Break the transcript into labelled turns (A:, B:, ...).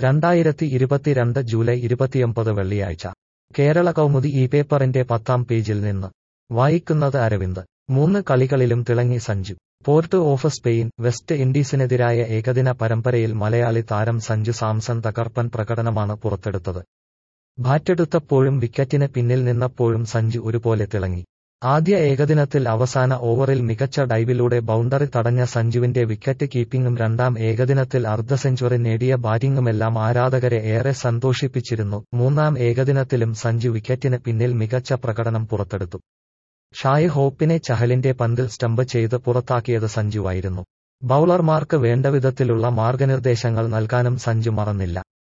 A: രണ്ടായിരത്തി ഇരുപത്തിരണ്ട് ജൂലൈ ഇരുപത്തിയൊമ്പത് വെള്ളിയാഴ്ച കേരള കൗമുദി ഈ പേപ്പറിന്റെ പത്താം പേജിൽ നിന്ന് വായിക്കുന്നത് അരവിന്ദ് മൂന്ന് കളികളിലും തിളങ്ങി Sanju Port of Spain West ഇൻഡീസിനെതിരായ ഏകദിന പരമ്പരയിൽ മലയാളി താരം സഞ്ജു സാംസൺ തകർപ്പൻ പ്രകടനമാണ് പുറത്തെടുത്തത് ബാറ്റെടുത്തപ്പോഴും വിക്കറ്റിന് പിന്നിൽ നിന്നപ്പോഴും സഞ്ജു ഒരുപോലെ തിളങ്ങി ആദ്യ ഏകദിനത്തിൽ അവസാന ഓവറിൽ മികച്ച ഡൈവിലൂടെ ബൗണ്ടറി തടഞ്ഞ സഞ്ജുവിന്റെ വിക്കറ്റ് കീപ്പിംഗും രണ്ടാം ഏകദിനത്തിൽ അർദ്ധ സെഞ്ചുറി നേടിയ ബാറ്റിംഗുമെല്ലാം ആരാധകരെ ഏറെ സന്തോഷിപ്പിച്ചിരുന്നു മൂന്നാം ഏകദിനത്തിലും സഞ്ജു വിക്കറ്റിന് പിന്നിൽ മികച്ച പ്രകടനം പുറത്തെടുത്തു ഷായ് ഹോപ്പിനെ ചഹലിന്റെ പന്തിൽ സ്റ്റംപ് ചെയ്ത് പുറത്താക്കിയത് സഞ്ജുവായിരുന്നു ബൌളർമാർക്ക് വേണ്ടവിധത്തിലുള്ള മാർഗനിർദ്ദേശങ്ങൾ നൽകാനും സഞ്ജു മറന്നില്ല